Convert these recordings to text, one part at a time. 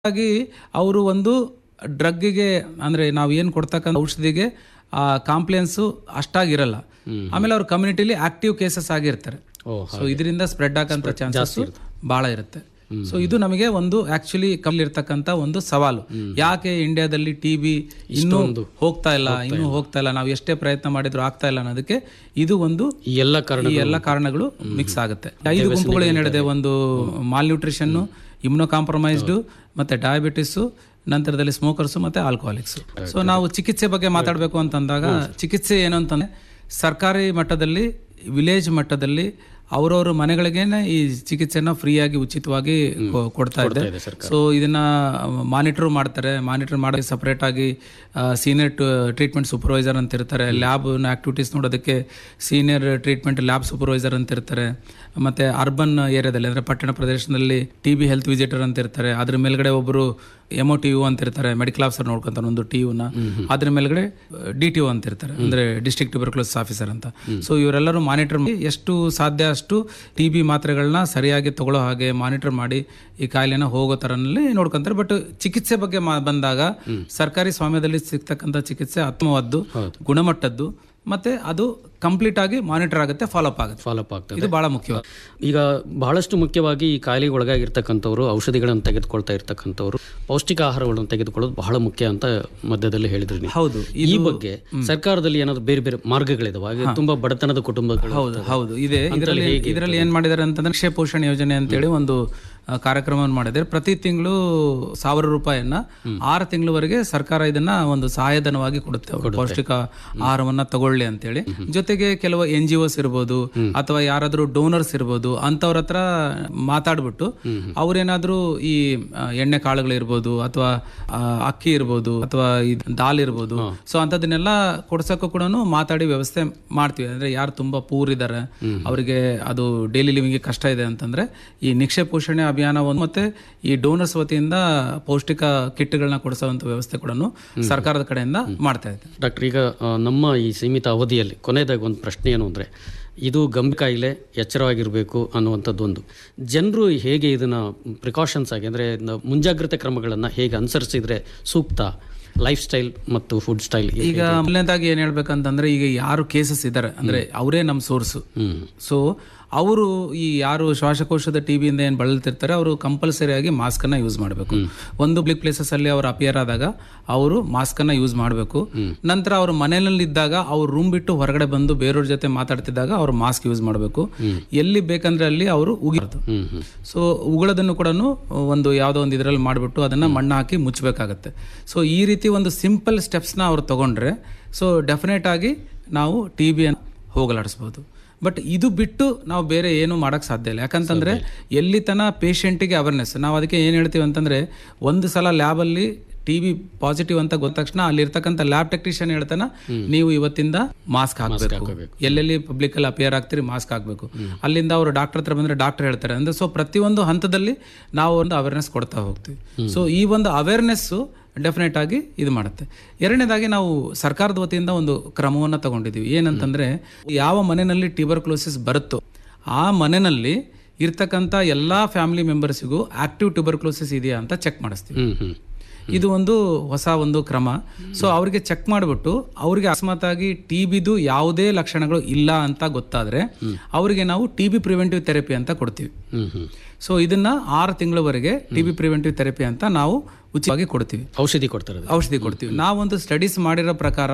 ಹಾಗಾಗಿ ಅವರು ಒಂದು ಡ್ರಗ್ಗಿಗೆ ಅಂದರೆ ನಾವು ಏನು ಕೊಡ್ತಕ್ಕಂಥ ಔಷಧಿಗೆ ಆ ಕಾಂಪ್ಲಿಯನ್ಸು ಅಷ್ಟಾಗಿರಲ್ಲ ಆಮೇಲೆ ಅವ್ರ ಕಮ್ಯುನಿಟಿಲಿ ಆಕ್ಟಿವ್ ಕೇಸಸ್ ಆಗಿರ್ತಾರೆ ಓ, ಸೊ ಇದರಿಂದ ಸ್ಪ್ರೆಡ್ ಆಗಂತ ಚಾನ್ಸಸ್ ಭಾಳ ಇರುತ್ತೆ ಸೊ ಇದು ನಮಗೆ ಒಂದು ಆಕ್ಚುಲಿ ಇರ್ತಕ್ಕಂಥ ಒಂದು ಸವಾಲು ಯಾಕೆ ಇಂಡಿಯಾದಲ್ಲಿ ಟಿ ಬಿ ಇನ್ನೂ ಹೋಗ್ತಾ ಇಲ್ಲ ಇನ್ನೂ ಹೋಗ್ತಾ ಇಲ್ಲ ನಾವು ಎಷ್ಟೇ ಪ್ರಯತ್ನ ಮಾಡಿದ್ರು ಆಗ್ತಾ ಇಲ್ಲ ಅನ್ನೋದಕ್ಕೆ ಇದು ಒಂದು ಈ ಎಲ್ಲ ಕಾರಣ ಈ ಎಲ್ಲ ಕಾರಣಗಳು ಮಿಕ್ಸ್ ಆಗುತ್ತೆ ಐದು ಗುಂಪುಗಳು ಏನ್ ಹೇಳಿದೆ ಒಂದು ಮಾಲ್ ನ್ಯೂಟ್ರಿಷನ್ ಇಮ್ಯುನೋ ಕಾಂಪ್ರಮೈಸ್ಡ್ ಮತ್ತೆ ಡಯಾಬಿಟಿಸ್ ನಂತರದಲ್ಲಿ ಸ್ಮೋಕರ್ಸ್ ಮತ್ತೆ ಆಲ್ಕೋಹಾಲಿಕ್ಸ್ ಸೊ ನಾವು ಚಿಕಿತ್ಸೆ ಬಗ್ಗೆ ಮಾತಾಡಬೇಕು ಅಂತಂದಾಗ ಚಿಕಿತ್ಸೆ ಏನು ಅಂತಂದ್ರೆ ಸರ್ಕಾರಿ ಮಟ್ಟದಲ್ಲಿ ವಿಲೇಜ್ ಮಟ್ಟದಲ್ಲಿ ಅವರವ್ರ ಮನೆಗಳಿಗೇನೆ ಈ ಚಿಕಿತ್ಸೆನ ಫ್ರೀಯಾಗಿ ಉಚಿತವಾಗಿ ಕೊ- ಕೊಡ್ತಾ ಇದೆ ಸೊ ಇದನ್ನ ಮಾನಿಟರ್ ಮಾಡ್ತಾರೆ ಮಾನಿಟರ್ ಮಾಡಿ ಸಪರೇಟ್ ಆಗಿ ಸೀನಿಯರ್ ಟ್ರೀಟ್ಮೆಂಟ್ ಸೂಪರ್ವೈಸರ್ ಅಂತ ಇರ್ತಾರೆ ಲ್ಯಾಬ್ ಆಕ್ಟಿವಿಟೀಸ್ ನೋಡೋದಕ್ಕೆ ಸೀನಿಯರ್ ಟ್ರೀಟ್ಮೆಂಟ್ ಲ್ಯಾಬ್ ಸೂಪರ್ವೈಸರ್ ಅಂತ ಇರ್ತಾರೆ ಮತ್ತೆ ಅರ್ಬನ್ ಏರಿಯಾದಲ್ಲಿ ಅಂದ್ರೆ ಪಟ್ಟಣ ಪ್ರದೇಶದಲ್ಲಿ ಟಿ ಬಿ ಹೆಲ್ತ್ ವಿಸಿಟರ್ ಅಂತ ಇರ್ತಾರೆ ಅದ್ರ ಮೇಲ್ಗಡೆ ಒಬ್ಬರು ಎಮೊ ಟಿ ಯು ಅಂತ ಇರ್ತಾರೆ ಮೆಡಿಕಲ್ ಆಫೀಸರ್ ನೋಡ್ಕೊಂತಾರೆ ಒಂದು ಟಿ ಯುನ ಅದ್ರ ಮೇಲ್ಗಡೆ ಡಿ ಟಿ ಯು ಅಂತ ಇರ್ತಾರೆ ಅಂದ್ರೆ ಡಿಸ್ಟ್ರಿಕ್ಟ್ ಟ್ಯೂಬರ್ಕ್ಲೋಸ್ ಆಫೀಸರ್ ಅಂತ ಸೊ ಇವರೆಲ್ಲರೂ ಮಾನಿಟರ್ ಮಾಡಿ ಎಷ್ಟು ಸಾಧ್ಯ ಅಷ್ಟು ಟಿ ಬಿ ಮಾತ್ರೆಗಳನ್ನ ಸರಿಯಾಗಿ ತಗೊಳ್ಳೋ ಹಾಗೆ ಮಾನಿಟರ್ ಮಾಡಿ ಈ ಕಾಯಿಲೆನ ಹೋಗೋ ತರನಲ್ಲಿ ನೋಡ್ಕೊಂತಾರೆ ಬಟ್ ಚಿಕಿತ್ಸೆ ಬಗ್ಗೆ ಮಾ- ಬಂದಾಗ ಸರ್ಕಾರಿ ಸ್ವಾಮ್ಯದಲ್ಲಿ ಸಿಗ್ತಕ್ಕಂಥ ಚಿಕಿತ್ಸೆ ಉತ್ತಮವಾದ್ದು ಗುಣಮಟ್ಟದ್ದು ಮತ್ತೆ ಅದು ಕಂಪ್ಲೀಟ್ ಆಗಿ ಮಾನಿಟರ್ ಆಗುತ್ತೆ ಫಾಲೋಅಪ್ ಆಗುತ್ತೆ ಫಾಲೋಅಪ್ ಆಗ್ತದೆ ಇದು ಬಹಳ ಮುಖ್ಯವಾದ ಈಗ ಬಹಳಷ್ಟು ಮುಖ್ಯವಾಗಿ ಈ ಕಾಯಿಲೆಗೆ ಒಳಗಾಗಿರ್ತಕ್ಕಂಥವ್ರು ಔಷಧಿಗಳನ್ನು ತೆಗೆದುಕೊಳ್ತಾ ಇರ್ತಕ್ಕಂಥವ್ರು ಪೌಷ್ಟಿಕ ಆಹಾರಗಳನ್ನು ತೆಗೆದುಕೊಳ್ಳೋದು ಬಹಳ ಮುಖ್ಯ ಅಂತ ಮಧ್ಯದಲ್ಲಿ ಹೇಳಿದ್ರಿ ನೀವು. ಹೌದು ಈ ಬಗ್ಗೆ ಸರ್ಕಾರದಲ್ಲಿ ಏನಾದ್ರು ಬೇರೆ ಬೇರೆ ಮಾರ್ಗಗಳಿದಾವೆ ಹಾಗೆ ತುಂಬಾ ಬಡತನದ ಕುಟುಂಬಗಳು ಹೌದು ಹೌದು ಇದೆ ಇದರಲ್ಲಿ ಇದರಲ್ಲಿ ಏನ್ ಮಾಡಿದ್ದಾರೆ ಅಂತಂದ್ರೆ ಕ್ಷೇ ಪೋಷಣೆ ಯೋಜನೆ ಅಂತೇಳಿ ಒಂದು ಆ, ಕಾರ್ಯಕ್ರಮವನ್ನು ಮಾಡಿದ್ದಾರೆ ಪ್ರತಿ ತಿಂಗಳು ಸಾವಿರ ರೂಪಾಯಿಯನ್ನ ಆರು ತಿಂಗಳವರೆಗೆ ಸರ್ಕಾರ ಇದನ್ನ ಒಂದು ಸಹಾಯಧನವಾಗಿ ಕೊಡುತ್ತೆ ಅವ್ರು ಪೌಷ್ಟಿಕ ಆಹಾರವನ್ನ ತಗೊಳ್ಳಿ ಅಂತೇಳಿ ಜೊತೆಗೆ ಕೆಲವು ಎನ್ ಜಿ ಒಸ್ ಇರ್ಬೋದು ಅಥವಾ ಯಾರಾದ್ರೂ ಡೋನರ್ಸ್ ಇರ್ಬೋದು ಅಂತವ್ರ ಹತ್ರ ಮಾತಾಡ್ಬಿಟ್ಟು ಅವ್ರೇನಾದ್ರೂ ಈ ಆ, ಎಣ್ಣೆ ಕಾಳುಗಳಿರ್ಬೋದು ಅಥವಾ ಆ, ಅಕ್ಕಿ ಇರ್ಬೋದು ಅಥವಾ ಈ ದಾಲ್ ಇರ್ಬೋದು ಸೊ ಅಂತದನ್ನೆಲ್ಲ ಕೊಡ್ಸಕ್ಕೂ ಕೂಡ ಮಾತಾಡಿ ವ್ಯವಸ್ಥೆ ಮಾಡ್ತೀವಿ ಅಂದ್ರೆ ಯಾರು ತುಂಬಾ ಪೂರ್ ಇದ್ದಾರೆ ಅವರಿಗೆ ಅದು ಡೈಲಿ ಲಿವಿಂಗ್ ಕಷ್ಟ ಇದೆ ಅಂತಂದ್ರೆ ಈ ನಿಕ್ಷೇಪ ಪೋಷಣೆ ಅಭಿಯಾನ ಒಂದು ಮತ್ತೆ ಈ ಡೋನರ್ಸ್ ವತಿಯಿಂದ ಪೌಷ್ಟಿಕ ಕಿಟ್ಗಳನ್ನ ಕೊಡಿಸುವಂತ ವ್ಯವಸ್ಥೆ ಕೂಡ ಸರ್ಕಾರದ ಕಡೆಯಿಂದ ಮಾಡ್ತಾ ಇದೆ ಡಾಕ್ಟರ್ ಈಗ ಆ, ನಮ್ಮ ಈ ಸೀಮಿತ ಅವಧಿಯಲ್ಲಿ ಕೊನೆಯದಾಗಿ ಒಂದು ಪ್ರಶ್ನೆ ಏನು ಅಂದರೆ ಇದು ಗಂಭೀರ ಕಾಯಿಲೆ ಎಚ್ಚರವಾಗಿರಬೇಕು ಅನ್ನುವಂಥದ್ದು ಒಂದು ಜನರು ಹೇಗೆ ಇದನ್ನು ಪ್ರಿಕಾಷನ್ಸ್ ಆಗಿ ಅಂದರೆ ಮುಂಜಾಗ್ರತೆ ಕ್ರಮಗಳನ್ನು ಹೇಗೆ ಅನುಸರಿಸಿದ್ರೆ ಸೂಕ್ತ ಲೈಫ್ ಸ್ಟೈಲ್ ಮತ್ತು ಫುಡ್ ಸ್ಟೈಲ್ ಈಗ ಮೊದಲನೇದಾಗಿ ಏನ್ ಹೇಳ್ಬೇಕಂತಂದ್ರೆ ಈಗ ಯಾರು ಕೇಸಸ್ ಇದ್ದಾರೆ ಅಂದ್ರೆ ಅವರೇ ನಮ್ಮ ಸೋರ್ಸ್ ಸೊ ಅವರು ಈ ಯಾರು ಶ್ವಾಸಕೋಶದ ಟಿಬಿಯಿಂದ ಏನು ಬಳಲ್ತಿರ್ತಾರೆ ಅವರು ಕಂಪಲ್ಸರಿ ಆಗಿ ಮಾಸ್ಕ್ ಅನ್ನ ಯೂಸ್ ಮಾಡಬೇಕು ಒಂದು ಬ್ಲಿಕ್ ಪ್ಲೇಸಸ್ ಅಲ್ಲಿ ಅವರು ಅಪಿಯರ್ ಆದಾಗ ಅವರು ಮಾಸ್ಕ್ ಅನ್ನ ಯೂಸ್ ಮಾಡಬೇಕು ನಂತರ ಅವ್ರ ಮನೆಯಲ್ಲಿ ಇದ್ದಾಗ ಅವ್ರು ರೂಮ್ ಬಿಟ್ಟು ಹೊರಗಡೆ ಬಂದು ಬೇರೆಯವ್ರ ಜೊತೆ ಮಾತಾಡ್ತಿದ್ದಾಗ ಅವ್ರು ಮಾಸ್ಕ್ ಯೂಸ್ ಮಾಡಬೇಕು ಎಲ್ಲಿ ಬೇಕಂದ್ರೆ ಅಲ್ಲಿ ಅವರು ಉಗಿರೋದು ಹ್ಮ್ ಹ್ಮ್ ಸೊ ಉಗುಳೋದನ್ನು ಕೂಡ ಒಂದು ಯಾವುದೋ ಒಂದು ಇದರಲ್ಲಿ ಮಾಡಿಬಿಟ್ಟು ಅದನ್ನು ಮಣ್ಣು ಹಾಕಿ ಮುಚ್ಚಬೇಕಾಗತ್ತೆ ಸೊ ಈ ರೀತಿ ಒಂದು ಸಿಂಪಲ್ ಸ್ಟೆಪ್ಸ್ನ ಅವ್ರು ತಗೊಂಡ್ರೆ ಸೊ ಡೆಫಿನೆಟ್ ಆಗಿ ನಾವು ಟಿ ಬಿಯನ್ನು ಹೋಗಲಾಡಿಸ್ಬೋದು ಬಟ್ ಇದು ಬಿಟ್ಟು ನಾವು ಬೇರೆ ಏನು ಮಾಡೋಕ್ಕೆ ಸಾಧ್ಯ ಇಲ್ಲ ಯಾಕಂತಂದ್ರೆ ಎಲ್ಲಿ ತನ ಪೇಷಂಟಿಗೆ ಅವೇರ್ನೆಸ್ ನಾವು ಅದಕ್ಕೆ ಏನು ಹೇಳ್ತೀವಿ ಅಂತಂದ್ರೆ ಒಂದು ಸಲ ಲ್ಯಾಬಲ್ಲಿ ಟಿ ಬಿ ಪಾಸಿಟಿವ್ ಅಂತ ಗೊತ್ತ ತಕ್ಷಣ ಅಲ್ಲಿ ಇರ್ತಕ್ಕಂಥ ಲ್ಯಾಬ್ ಟೆಕ್ನಿಷಿಯನ್ ಹೇಳ್ತಾನ ನೀವು ಇವತ್ತಿಂದ ಮಾಸ್ಕ್ ಹಾಕಬೇಕು ಎಲ್ಲೆಲ್ಲಿ ಪಬ್ಲಿಕ್ ಅಲ್ಲಿ ಅಪಿಯರ್ ಆಗ್ತೀರಿ ಮಾಸ್ಕ್ ಹಾಕಬೇಕು ಅಲ್ಲಿಂದ ಅವರು ಡಾಕ್ಟರ್ ಹತ್ರ ಬಂದ್ರೆ ಡಾಕ್ಟರ್ ಹೇಳ್ತಾರೆ ಅಂದ್ರೆ ಸೊ ಪ್ರತಿಯೊಂದು ಹಂತದಲ್ಲಿ ನಾವು ಒಂದು ಅವೇರ್ನೆಸ್ ಕೊಡ್ತಾ ಹೋಗ್ತೀವಿ ಸೊ ಈ ಒಂದು ಅವೇರ್ನೆಸ್ ಡೆಫಿನೆಟ್ ಆಗಿ ಇದು ಮಾಡುತ್ತೆ ಎರಡನೇದಾಗಿ ನಾವು ಸರ್ಕಾರದ ವತಿಯಿಂದ ಒಂದು ಕ್ರಮವನ್ನು ತಗೊಂಡಿದ್ದೀವಿ ಏನಂತಂದ್ರೆ ಯಾವ ಮನೆಯಲ್ಲಿ ಟ್ಯೂಬರ್ಕ್ಲೋಸಿಸ್ ಬರುತ್ತೋ ಆ ಮನೆಯಲ್ಲಿ ಇರ್ತಕ್ಕಂಥ ಎಲ್ಲಾ ಫ್ಯಾಮಿಲಿ ಮೆಂಬರ್ಸಿಗೂ ಆಕ್ಟಿವ್ ಟ್ಯೂಬರ್ಕ್ಲೋಸಿಸ್ ಇದೆಯಾ ಅಂತ ಚೆಕ್ ಮಾಡಿಸ್ತೀವಿ ಹ್ಮ್ ಹ್ಮ್ ಇದು ಒಂದು ಹೊಸ ಒಂದು ಕ್ರಮ ಸೊ ಅವರಿಗೆ ಚೆಕ್ ಮಾಡಿಬಿಟ್ಟು ಅವರಿಗೆ ಅಕಸ್ಮಾತ್ ಆಗಿ ಟಿ ಬಿದು ಯಾವುದೇ ಲಕ್ಷಣಗಳು ಇಲ್ಲ ಅಂತ ಗೊತ್ತಾದ್ರೆ ಅವರಿಗೆ ನಾವು ಟಿ ಬಿ ಪ್ರಿವೆಂಟಿವ್ ಥೆರಪಿ ಅಂತ ಕೊಡ್ತೀವಿ ಹ್ಮ್ ಹ್ಮ್ ಸೊ ಇದನ್ನ ಆರು ತಿಂಗಳವರೆಗೆ ಟಿ ಬಿ ಪ್ರಿವೆಂಟಿವ್ ಥೆರಪಿ ಅಂತ ನಾವು ಉಚಿತವಾಗಿ ಕೊಡ್ತೀವಿ ಔಷಧಿ ಕೊಡ್ತಾರೆ ಅದು. ಔಷಧಿ ಕೊಡ್ತೀವಿ ನಾವೊಂದು ಸ್ಟಡೀಸ್ ಮಾಡಿರೋ ಪ್ರಕಾರ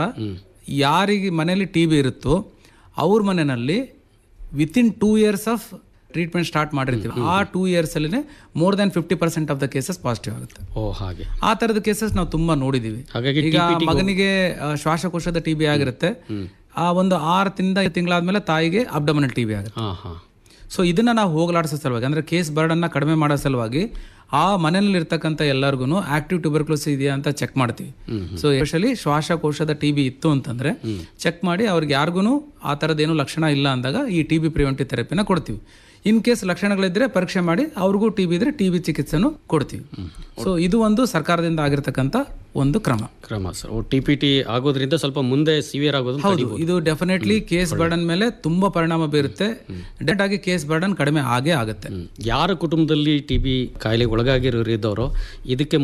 ಯಾರಿಗೆ ಮನೆಯಲ್ಲಿ ಟಿ ಬಿ ಇರುತ್ತೋ ಅವ್ರ ಮನೆಯಲ್ಲಿ within two years of treatment start ಮಾಡಿರ್ತೀವಿ ಆ ಟೂ ಇಯರ್ಸ್ ಅಲ್ಲಿ more than fifty percent of the cases positive ಆಗುತ್ತೆ ಓ ಹಾಗೆ ಆ ತರದ ಕೇಸಸ್ ನಾವು ತುಂಬಾ ನೋಡಿದೀವಿ ಹಾಗಾಗಿ ಈಗ ಮಗನಿಗೆ ಆ, ಶ್ವಾಸಕೋಶದ ಟಿ ಬಿ ಆಗಿರುತ್ತೆ ಆ ಒಂದು ಆರು ತಿಂದ ತಿಂಗಳಾದ್ಮೇಲೆ ತಾಯಿಗೆ ಅಬ್ಡಮನಲ್ ಟಿ ಬಿ ಆಗುತ್ತೆ ಹಾ ಹಾ ಸೊ ಇದನ್ನ ನಾವು ಹೋಗಲಾಡಿಸೋ ಸಲುವಾಗಿ ಅಂದ್ರೆ ಕೇಸ್ ಬರ್ಡನ್ನ ಕಡಿಮೆ ಮಾಡೋ ಸಲುವಾಗಿ ಆ ಮನೆಯಲ್ಲಿ ಇರ್ತಕ್ಕಂಥ ಎಲ್ಲರಿಗೂ ಆಕ್ಟಿವ್ ಟ್ಯೂಬರ್ಕ್ಲೋಸಿಸ್ ಇದೆಯಾ ಅಂತ ಚೆಕ್ ಮಾಡ್ತೀವಿ ಸೊ ಎಸ್ಪೆಷಲಿ ಶ್ವಾಸಕೋಶದ ಟಿ ಬಿ ಇತ್ತು ಅಂತಂದ್ರೆ ಚೆಕ್ ಮಾಡಿ ಅವ್ರಿಗೆ ಯಾರಿಗೂ ಆ ಥರದ್ದೇನು ಲಕ್ಷಣ ಇಲ್ಲ ಅಂದಾಗ ಈ ಟಿ ಬಿ ಪ್ರಿವೆಂಟಿವ್ ಥೆರಪಿನ ಕೊಡ್ತೀವಿ ಇನ್ ಕೇಸ್ ಲಕ್ಷಣಗಳಿದ್ರೆ ಪರೀಕ್ಷೆ ಮಾಡಿ ಅವ್ರಿಗೂ ಟಿ ಬಿ ಇದ್ರೆ ಟಿ ಬಿ ಚಿಕಿತ್ಸೆನೂ ಕೊಡ್ತೀವಿ ಸೊ ಇದು ಒಂದು ಸರ್ಕಾರದಿಂದ ಆಗಿರ್ತಕ್ಕಂಥ ಒಂದು ಕ್ರಮ ಕ್ರಮ ಸರ್ ಟಿ ಪಿ ಟಿ ಆಗೋದ್ರಿಂದ ಸ್ವಲ್ಪ ಮುಂದೆ ಸಿವಿಯರ್ ಆಗೋದು ಹೌದು ಇದು ಡೆಫಿನೆಟ್ಲಿ ಕೇಸ್ ಬರ್ಡನ್ ಮೇಲೆ ತುಂಬಾ ಪರಿಣಾಮ ಬೀರುತ್ತೆ ಡೆಟ್ ಆಗಿ ಕೇಸ್ ಬರ್ಡನ್ ಕಡಿಮೆ ಆಗೇ ಆಗುತ್ತೆ ಯಾರ ಕುಟುಂಬದಲ್ಲಿ ಟಿ ಬಿ ಕಾಯಿಲೆಗೆ ಒಳಗಾಗಿರೋರು ಇದ್ದವರು ಇದಕ್ಕೆ